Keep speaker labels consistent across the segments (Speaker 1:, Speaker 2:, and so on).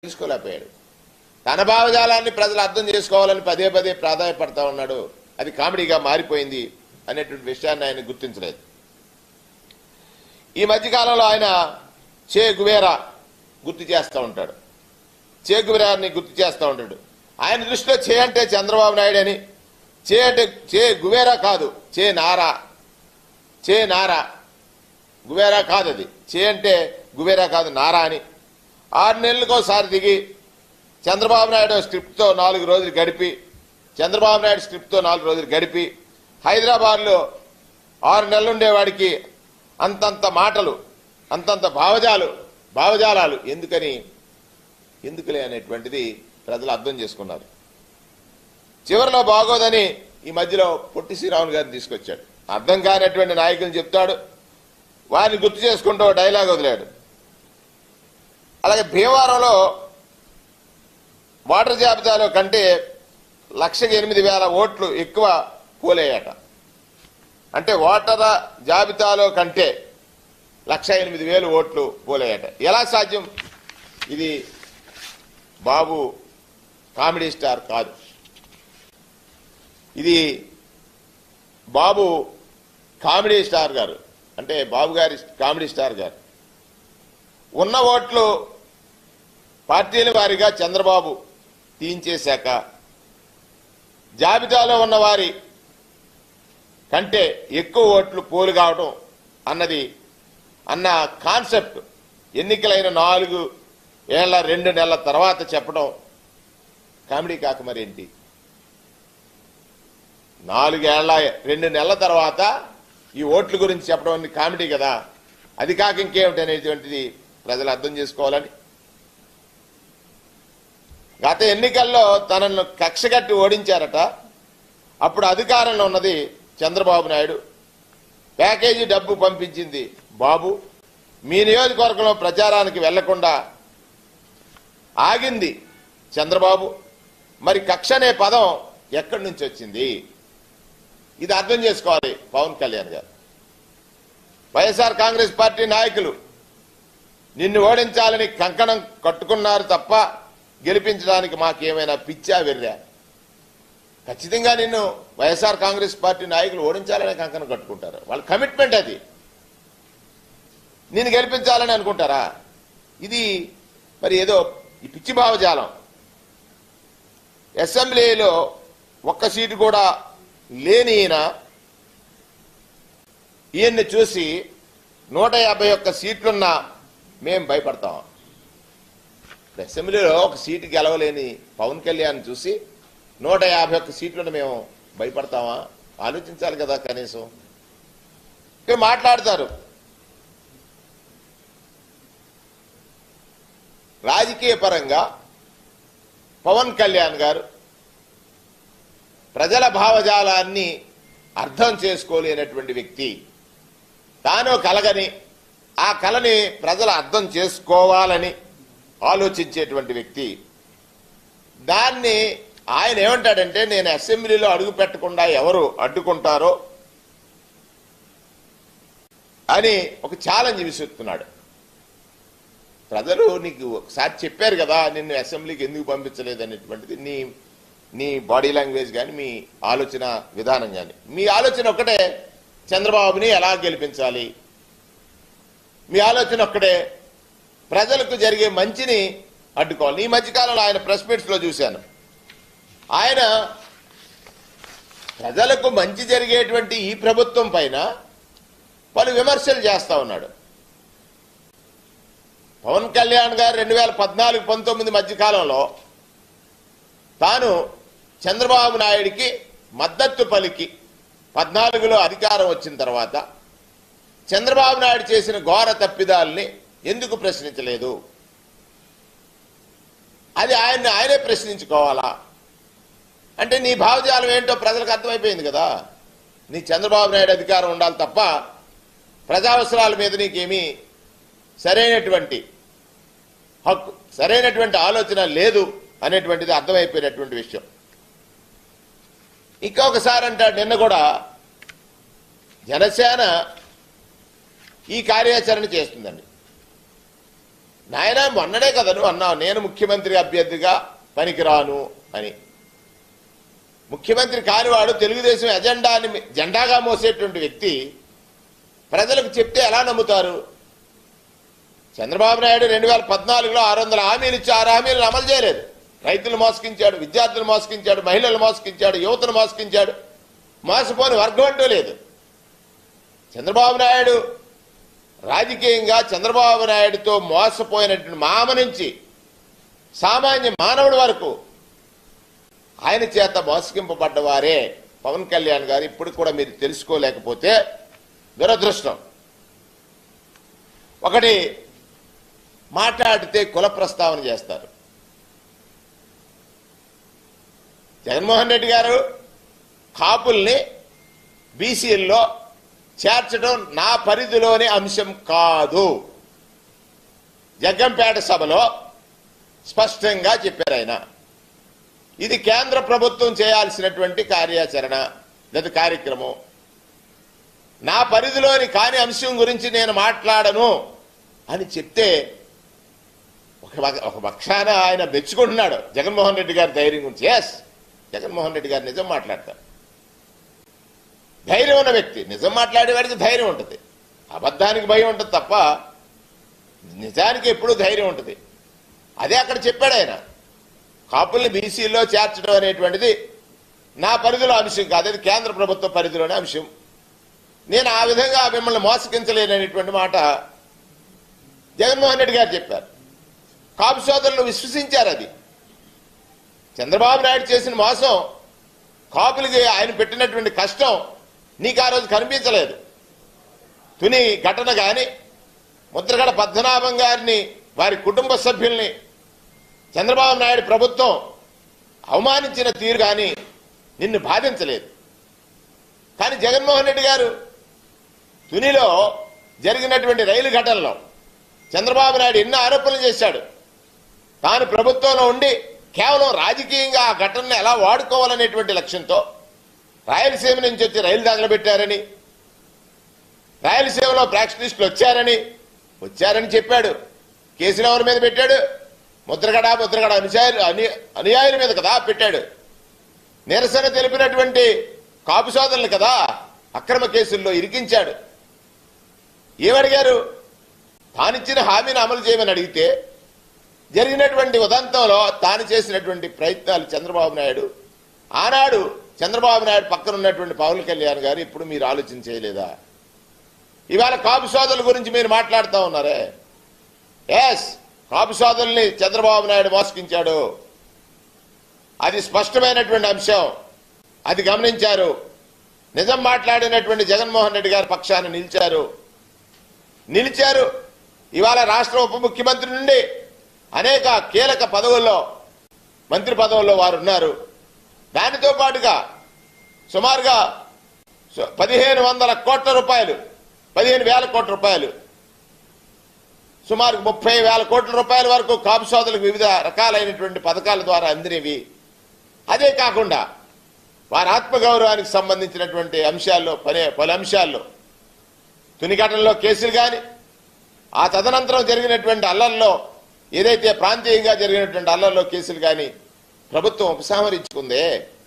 Speaker 1: తెలుసుకోలేకపోయాడు తన భావజాలాన్ని ప్రజలు అర్థం చేసుకోవాలని పదే పదే ప్రాధాన్యపడతా ఉన్నాడు అది కామెడీగా మారిపోయింది అనేటువంటి విషయాన్ని ఆయన గుర్తించలేదు ఈ మధ్యకాలంలో ఆయన చే గువేరా గుర్తు చేస్తూ ఉంటాడు చే గువేరాని గుర్తు చేస్తూ ఉంటాడు ఆయన దృష్టిలో చే అంటే చంద్రబాబు నాయుడు అని చే అంటే చే గువేరా కాదు చే నారా చే నారా గువేరా కాదు అది చే అంటే గువేరా కాదు నారా అని ఆరు నెలలకోసారి దిగి చంద్రబాబు నాయుడు స్క్రిప్ట్తో నాలుగు రోజులు గడిపి చంద్రబాబు నాయుడు స్క్రిప్ట్తో నాలుగు రోజులు గడిపి హైదరాబాద్లో ఆరు నెలలు ఉండేవాడికి అంతంత మాటలు అంతంత భావజాలు భావజాలాలు ఎందుకని ఎందుకులే అనేటువంటిది ప్రజలు అర్థం చేసుకున్నారు చివరిలో బాగోదని ఈ మధ్యలో పొట్టి శ్రీరాములు గారిని తీసుకొచ్చాడు అర్థం కానటువంటి నాయకులు చెప్తాడు వారిని గుర్తు చేసుకుంటూ ఓ డైలాగ్ వదిలాడు అలాగే భీమవరంలో ఓటర్ జాబితాలో కంటే లక్షకి ఎనిమిది వేల ఓట్లు ఎక్కువ పోలేయట అంటే ఓటర జాబితాలో కంటే లక్ష ఎనిమిది వేలు ఓట్లు పోలేయట ఎలా సాధ్యం ఇది బాబు కామెడీ స్టార్ కాదు ఇది బాబు కామెడీ స్టార్ గారు అంటే బాబు గారి కామెడీ స్టార్ గారు ఉన్న ఓట్లు పార్టీల వారిగా చంద్రబాబు తీయించేశాక జాబితాలో ఉన్న వారి కంటే ఎక్కువ ఓట్లు పోలు కావడం అన్నది అన్న కాన్సెప్ట్ ఎన్నికలైన నాలుగు ఏళ్ల రెండు నెలల తర్వాత చెప్పడం కామెడీ కాక మరేంటి నాలుగేళ్ల రెండు నెలల తర్వాత ఈ ఓట్ల గురించి చెప్పడం అనేది కామెడీ కదా అది కాక ఇంకేమిటి అనేటువంటిది ప్రజలు అర్థం చేసుకోవాలని గత ఎన్నికల్లో తనను కక్షగట్టి ఓడించారట అప్పుడు అధికారంలో ఉన్నది చంద్రబాబు నాయుడు ప్యాకేజీ డబ్బు పంపించింది బాబు మీ నియోజకవర్గంలో ప్రచారానికి వెళ్లకుండా ఆగింది చంద్రబాబు మరి కక్ష అనే పదం ఎక్కడి నుంచి వచ్చింది ఇది అర్థం చేసుకోవాలి పవన్ కళ్యాణ్ గారు వైఎస్ఆర్ కాంగ్రెస్ పార్టీ నాయకులు నిన్ను ఓడించాలని కంకణం కట్టుకున్నారు తప్ప గెలిపించడానికి మాకేమైనా పిచ్చా వెర్రా ఖచ్చితంగా నిన్ను వైఎస్ఆర్ కాంగ్రెస్ పార్టీ నాయకులు ఓడించాలని కంకణం కట్టుకుంటారు వాళ్ళ కమిట్మెంట్ అది నేను గెలిపించాలని అనుకుంటారా ఇది మరి ఏదో ఈ పిచ్చి భావజాలం అసెంబ్లీలో ఒక్క సీటు కూడా లేని ఈయన ఈయన్ని చూసి నూట యాభై ఒక్క సీట్లున్న మేం భయపడతాం ఇప్పుడు అసెంబ్లీలో ఒక సీటు గెలవలేని పవన్ కళ్యాణ్ చూసి నూట యాభై ఒక్క సీట్లను మేము భయపడతామా ఆలోచించాలి కదా కనీసం ఇక్కడ మాట్లాడతారు రాజకీయ పరంగా పవన్ కళ్యాణ్ గారు ప్రజల భావజాలాన్ని అర్థం చేసుకోలేనటువంటి వ్యక్తి తాను కలగని ఆ కళని ప్రజలు అర్థం చేసుకోవాలని ఆలోచించేటువంటి వ్యక్తి దాన్ని ఆయన ఏమంటాడంటే నేను అసెంబ్లీలో అడుగు పెట్టకుండా ఎవరు అడ్డుకుంటారో అని ఒక ఛాలెంజ్ విసురుతున్నాడు ప్రజలు నీకు ఒకసారి చెప్పారు కదా నిన్ను అసెంబ్లీకి ఎందుకు పంపించలేదు అనేటువంటిది నీ నీ బాడీ లాంగ్వేజ్ కానీ మీ ఆలోచన విధానం కానీ మీ ఆలోచన ఒక్కటే చంద్రబాబుని ఎలా గెలిపించాలి మీ ఆలోచన ఒక్కటే ప్రజలకు జరిగే మంచిని అడ్డుకోవాలి ఈ మధ్యకాలంలో ఆయన ప్రెస్ మీట్స్ లో చూశాను ఆయన ప్రజలకు మంచి జరిగేటువంటి ఈ ప్రభుత్వం పైన పలు విమర్శలు చేస్తా ఉన్నాడు పవన్ కళ్యాణ్ గారు రెండు వేల పద్నాలుగు పంతొమ్మిది మధ్య కాలంలో తాను చంద్రబాబు నాయుడికి మద్దతు పలికి పద్నాలుగులో అధికారం వచ్చిన తర్వాత చంద్రబాబు నాయుడు చేసిన ఘోర తప్పిదాల్ని ఎందుకు ప్రశ్నించలేదు అది ఆయన్ని ఆయనే ప్రశ్నించుకోవాలా అంటే నీ భావజాలం ఏంటో ప్రజలకు అర్థమైపోయింది కదా నీ చంద్రబాబు నాయుడు అధికారం ఉండాలి తప్ప ప్రజావసరాల మీద నీకేమీ సరైనటువంటి హక్కు సరైనటువంటి ఆలోచన లేదు అనేటువంటిది అర్థమైపోయినటువంటి విషయం ఇంకా ఒకసారి అంటాడు నిన్న కూడా జనసేన ఈ కార్యాచరణ చేస్తుందండి నాయన మొన్ననే కదా నువ్వు అన్నావు నేను ముఖ్యమంత్రి అభ్యర్థిగా పనికిరాను అని ముఖ్యమంత్రి కానివాడు తెలుగుదేశం ఎజెండాని జెండాగా మోసేటువంటి వ్యక్తి ప్రజలకు చెప్తే ఎలా నమ్ముతారు చంద్రబాబు నాయుడు రెండు వేల పద్నాలుగులో ఆరు వందల హామీలు ఇచ్చి ఆరు హామీలను అమలు చేయలేదు రైతులు మోసగించాడు విద్యార్థులు మోసగించాడు మహిళలు మోసగించాడు యువతను మోసగించాడు మోసపోని వర్గం అంటూ లేదు చంద్రబాబు నాయుడు రాజకీయంగా చంద్రబాబు నాయుడుతో మోసపోయినటువంటి మామ నుంచి సామాన్య మానవుడి వరకు ఆయన చేత మోసగింపబడ్డ వారే పవన్ కళ్యాణ్ గారు ఇప్పుడు కూడా మీరు తెలుసుకోలేకపోతే దురదృష్టం ఒకటి మాట్లాడితే కుల ప్రస్తావన చేస్తారు జగన్మోహన్ రెడ్డి గారు కాపుల్ని బీసీల్లో చేర్చడం నా పరిధిలోని అంశం కాదు జగ్గంపేట సభలో స్పష్టంగా చెప్పారు ఆయన ఇది కేంద్ర ప్రభుత్వం చేయాల్సినటువంటి కార్యాచరణ లేదా కార్యక్రమం నా పరిధిలోని కాని అంశం గురించి నేను మాట్లాడను అని చెప్తే ఒక పక్క- ఒక పక్షాన ఆయన మెచ్చుకుంటున్నాడు జగన్మోహన్ రెడ్డి గారి ధైర్యం గురించి ఎస్ జగన్మోహన్ రెడ్డి గారు నిజం మాట్లాడతారు ధైర్యం ఉన్న వ్యక్తి నిజం మాట్లాడేవాడికి ధైర్యం ఉంటుంది అబద్ధానికి భయం ఉంటుంది తప్ప నిజానికి ఎప్పుడూ ధైర్యం ఉంటుంది అదే అక్కడ చెప్పాడు ఆయన కాపుల్ని బీసీలో చేర్చడం అనేటువంటిది నా పరిధిలో అంశం కాదు అది కేంద్ర ప్రభుత్వ పరిధిలోనే అంశం నేను ఆ విధంగా మిమ్మల్ని మోసగించలేననేటువంటి మాట జగన్మోహన్ రెడ్డి గారు చెప్పారు కాపు సోదరులు విశ్వసించారు అది చంద్రబాబు నాయుడు చేసిన మోసం కాపులకి ఆయన పెట్టినటువంటి కష్టం నీకు ఆ రోజు కనిపించలేదు తుని ఘటన కానీ ముద్రగడ పద్మనాభం గారిని వారి కుటుంబ సభ్యుల్ని చంద్రబాబు నాయుడు ప్రభుత్వం అవమానించిన తీరు కానీ నిన్ను బాధించలేదు కానీ జగన్మోహన్ రెడ్డి గారు తునిలో జరిగినటువంటి రైలు ఘటనలో చంద్రబాబు నాయుడు ఎన్నో ఆరోపణలు చేశాడు తాను ప్రభుత్వంలో ఉండి కేవలం రాజకీయంగా ఆ ఘటనను ఎలా వాడుకోవాలనేటువంటి లక్ష్యంతో రాయలసీమ నుంచి వచ్చి రైలు తగలబెట్టారని రాయలసీమలో ప్రాక్షనిస్టులు వచ్చారని వచ్చారని చెప్పాడు కేసులు ఎవరి మీద పెట్టాడు ముద్రగడ ముద్రగడ అనుసారు అను అనుయాయుల మీద కదా పెట్టాడు నిరసన తెలిపినటువంటి కాపు సోదరులు కదా అక్రమ కేసుల్లో ఇరికించాడు ఏమడిగారు తానిచ్చిన హామీని అమలు చేయమని అడిగితే జరిగినటువంటి ఉదంతంలో తాను చేసినటువంటి ప్రయత్నాలు చంద్రబాబు నాయుడు ఆనాడు చంద్రబాబు నాయుడు పక్కన ఉన్నటువంటి పవన్ కళ్యాణ్ గారు ఇప్పుడు మీరు ఆలోచన చేయలేదా ఇవాళ కాపు సోదరుల గురించి మీరు మాట్లాడుతూ ఉన్నారే ఎస్ కాపు సోదరుల్ని చంద్రబాబు నాయుడు మోసగించాడు అది స్పష్టమైనటువంటి అంశం అది గమనించారు నిజం మాట్లాడినటువంటి జగన్మోహన్ రెడ్డి గారి పక్షాన నిలిచారు నిలిచారు ఇవాళ రాష్ట్ర ఉప ముఖ్యమంత్రి నుండి అనేక కీలక పదవుల్లో మంత్రి పదవుల్లో వారు ఉన్నారు దానితో పాటుగా సుమారుగా సు- పదిహేను వందల కోట్ల రూపాయలు పదిహేను వేల కోట్ల రూపాయలు సుమారు ముప్పై వేల కోట్ల రూపాయల వరకు కాపు సోదరులకు వివిధ రకాలైనటువంటి పథకాల ద్వారా అందినవి అదే కాకుండా వారి ఆత్మగౌరవానికి సంబంధించినటువంటి అంశాల్లో పని పలు అంశాల్లో తునిఘటనలో కేసులు కానీ ఆ తదనంతరం జరిగినటువంటి అల్లర్లో ఏదైతే ప్రాంతీయంగా జరిగినటువంటి అల్లర్లో కేసులు కానీ ప్రభుత్వం ఉపసంహరించుకుందే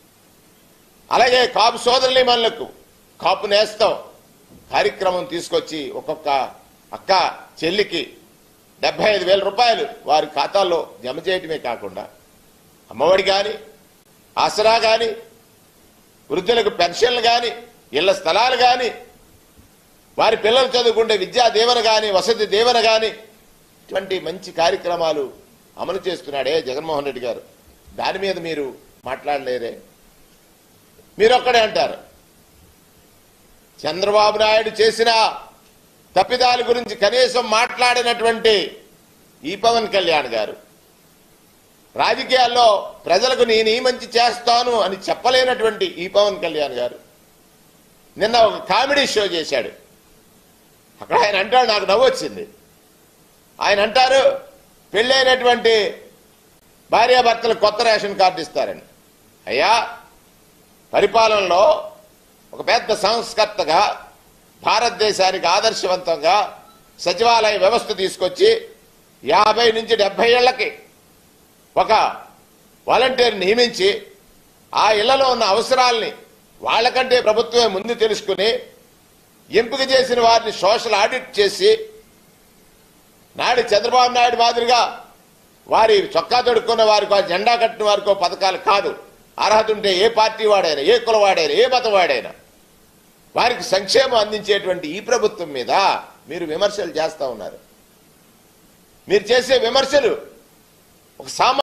Speaker 1: అలాగే కాపు సోదరుని మనలకు కాపు నేస్తం కార్యక్రమం తీసుకొచ్చి ఒక్కొక్క అక్క చెల్లికి డెబ్బై ఐదు వేల రూపాయలు వారి ఖాతాల్లో జమ చేయటమే కాకుండా అమ్మఒడి కానీ ఆసరా కానీ వృద్ధులకు పెన్షన్లు కానీ ఇళ్ల స్థలాలు కానీ వారి పిల్లలు చదువుకుంటే విద్యా దీవెన కానీ వసతి దీవెన కానీ ఇటువంటి మంచి కార్యక్రమాలు అమలు చేస్తున్నాడే జగన్మోహన్ రెడ్డి గారు దాని మీద మీరు మాట్లాడలేరే మీరు ఒక్కడే అంటారు చంద్రబాబు నాయుడు చేసిన తప్పిదాల గురించి కనీసం మాట్లాడినటువంటి ఈ పవన్ కళ్యాణ్ గారు రాజకీయాల్లో ప్రజలకు నేను ఈ మంచి చేస్తాను అని చెప్పలేనటువంటి ఈ పవన్ కళ్యాణ్ గారు నిన్న ఒక కామెడీ షో చేశాడు అక్కడ ఆయన అంటాడు నాకు నవ్వు వచ్చింది ఆయన అంటారు పెళ్ళైనటువంటి భార్యాభర్తలు కొత్త రేషన్ కార్డు ఇస్తారని అయ్యా పరిపాలనలో ఒక పెద్ద సంస్కర్తగా భారతదేశానికి ఆదర్శవంతంగా సచివాలయ వ్యవస్థ తీసుకొచ్చి యాభై నుంచి డెబ్బై ఏళ్లకి ఒక వాలంటీర్ నియమించి ఆ ఇళ్లలో ఉన్న అవసరాల్ని వాళ్ళకంటే ప్రభుత్వమే ముందు తెలుసుకుని ఎంపిక చేసిన వారిని సోషల్ ఆడిట్ చేసి నాడు చంద్రబాబు నాయుడు మాదిరిగా వారి చొక్కా తొడుక్కున్న వారికో జెండా కట్టిన వారికో పథకాలు కాదు అర్హత ఉంటే ఏ పార్టీ వాడైనా ఏ కులవాడైనా ఏ మతం వాడైనా వారికి సంక్షేమం అందించేటువంటి ఈ ప్రభుత్వం మీద మీరు విమర్శలు చేస్తా ఉన్నారు మీరు చేసే విమర్శలు ఒక సామాన్య